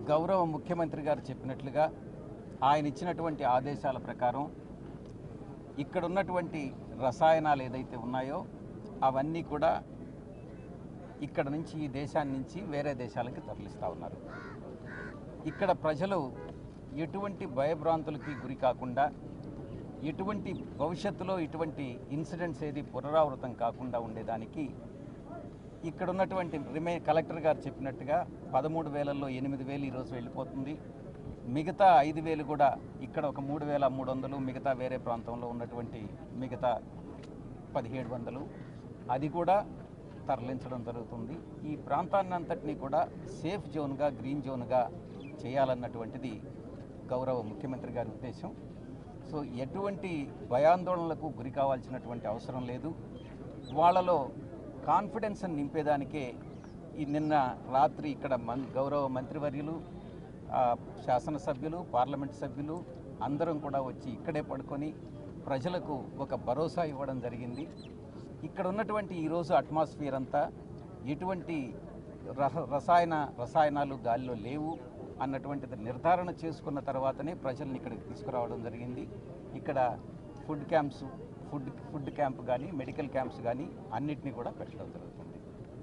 గౌరవ ముఖ్యమంత్రి గారు చెప్పినట్లుగా ఆయన ఇచ్చినటువంటి ఆదేశాల ప్రకారం ఇక్కడ ఉన్నటువంటి రసాయనాలు ఏదైతే ఉన్నాయో అవన్నీ కూడా ఇక్కడ నుంచి ఈ దేశాన్ని నుంచి వేరే దేశాలకి తరలిస్తూ ఉన్నారు ఇక్కడ ప్రజలు ఎటువంటి భయభ్రాంతులకి గురి కాకుండా ఎటువంటి భవిష్యత్తులో ఇటువంటి ఇన్సిడెంట్స్ ఏది పునరావృతం కాకుండా ఉండేదానికి ఇక్కడ ఉన్నటువంటి రిమే కలెక్టర్ గారు చెప్పినట్టుగా పదమూడు వేలల్లో ఎనిమిది వేలు ఈరోజు వెళ్ళిపోతుంది మిగతా ఐదు వేలు కూడా ఇక్కడ ఒక మూడు వేల మూడు వందలు మిగతా వేరే ప్రాంతంలో ఉన్నటువంటి మిగతా పదిహేడు వందలు అది కూడా తరలించడం జరుగుతుంది ఈ ప్రాంతాన్ని అంతటినీ కూడా సేఫ్ జోన్గా గ్రీన్ జోన్గా చేయాలన్నటువంటిది గౌరవ ముఖ్యమంత్రి గారి ఉద్దేశం సో ఎటువంటి భయాందోళనలకు గురి కావాల్సినటువంటి అవసరం లేదు వాళ్ళలో కాన్ఫిడెన్స్ నింపేదానికే ఈ నిన్న రాత్రి ఇక్కడ మన్ గౌరవ మంత్రివర్యులు ఆ, శాసనసభ్యులు పార్లమెంట్ సభ్యులు అందరం కూడా వచ్చి ఇక్కడే పడుకొని ప్రజలకు ఒక భరోసా ఇవ్వడం జరిగింది ఇక్కడ ఉన్నటువంటి ఈరోజు అట్మాస్ఫియర్ అంతా ఎటువంటి రస- రసాయన రసాయనాలు గాలిలో లేవు అన్నటువంటిది నిర్ధారణ చేసుకున్న తర్వాతనే ప్రజల్ని ఇక్కడికి తీసుకురావడం జరిగింది ఇక్కడ food camps food food camp కానీ మెడికల్ క్యాంప్స్ కానీ అన్నిటినీ కూడా పెట్టడం జరుగుతుంది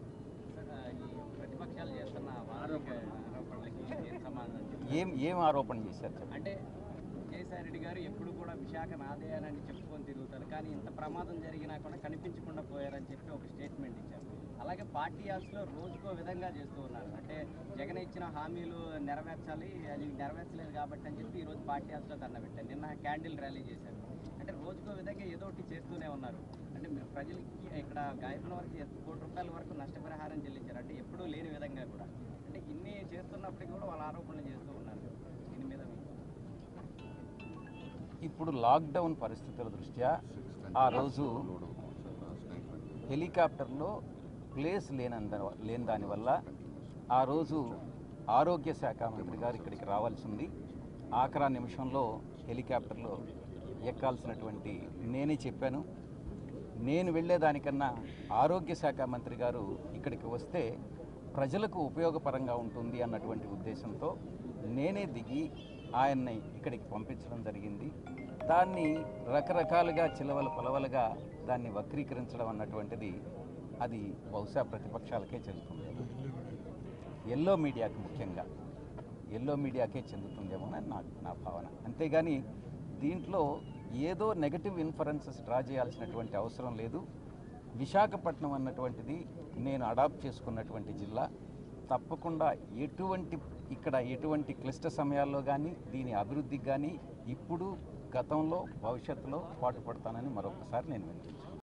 ఈ ప్రతిపక్షాలు చేస్తున్న వార్షిక ఆరోపణలకి ఏం సమాధానం చెప్తారు? ఏం ఏం ఆరోపణ చేశారు చెప్పండి అంటే విజయసాయి రెడ్డి గారు ఎప్పుడు కూడా విశాఖ నాదే అని చెప్పుకొని తిరుగుతారు కానీ ఇంత ప్రమాదం జరిగినా కూడా కనిపించకుండా పోయారని చెప్పి ఒక స్టేట్మెంట్ ఇచ్చారు అలాగే పార్టీ హౌస్లో రోజుకో విధంగా చేస్తూ ఉన్నారు అంటే జగన్ ఇచ్చిన హామీలు నెరవేర్చాలి అది నెరవేర్చలేదు కాబట్టి అని చెప్పి ఈరోజు పార్టీ హౌస్లో ధర్నా పెట్టారు నిన్న క్యాండిల్ ర్యాలీ చేశారు అంటే రోజుకో విధంగా ఏదో ఒకటి చేస్తూనే ఉన్నారు అంటే మీరు ప్రజలకి ఇక్కడ గాయకుల వరకు ఎంత- కోటి రూపాయల వరకు నష్టపరిహారం చెల్లించారు అంటే ఎప్పుడూ లేని విధంగా కూడా అంటే ఇన్ని చేస్తున్నప్పటికీ కూడా వాళ్ళ ఆరోపణలు చేస్తూ ఉన్నారు దీని మీద మీ ఇప్పుడు లాక్డౌన్ పరిస్థితుల దృష్ట్యా ఆ రోజు హెలికాప్టర్లో ప్లేస్ లేనంద లేని దానివల్ల ఆ రోజు ఆరోగ్య శాఖ మంత్రి గారు ఇక్కడికి రావాల్సి ఉంది ఆఖరా నిమిషంలో హెలికాప్టర్లో ఎక్కాల్సినటువంటి నేనే చెప్పాను నేను వెళ్ళేదానికన్నా ఆరోగ్య శాఖ మంత్రి గారు ఇక్కడికి వస్తే ప్రజలకు ఉపయోగపరంగా ఉంటుంది అన్నటువంటి ఉద్దేశంతో నేనే దిగి ఆయన్ని ఇక్కడికి పంపించడం జరిగింది దాన్ని రకరకాలుగా చిలవల పొలవలుగా దాన్ని వక్రీకరించడం అన్నటువంటిది అది బహుశా ప్రతిపక్షాలకే చెందుతుంది ఎల్లో మీడియాకి ముఖ్యంగా ఎల్లో మీడియాకే చెందుతుందేమోనని నా నా భావన అంతేగాని దీంట్లో ఏదో నెగటివ్ ఇన్ఫరెన్సెస్ డ్రా చేయాల్సినటువంటి అవసరం లేదు విశాఖపట్నం అన్నటువంటిది నేను అడాప్ట్ చేసుకున్నటువంటి జిల్లా తప్పకుండా ఎటువంటి ఇక్కడ ఎటువంటి క్లిష్ట సమయాల్లో కానీ దీని అభివృద్ధికి కానీ ఇప్పుడు గతంలో భవిష్యత్తులో పాటుపడతానని మరొకసారి నేను వినిపించాను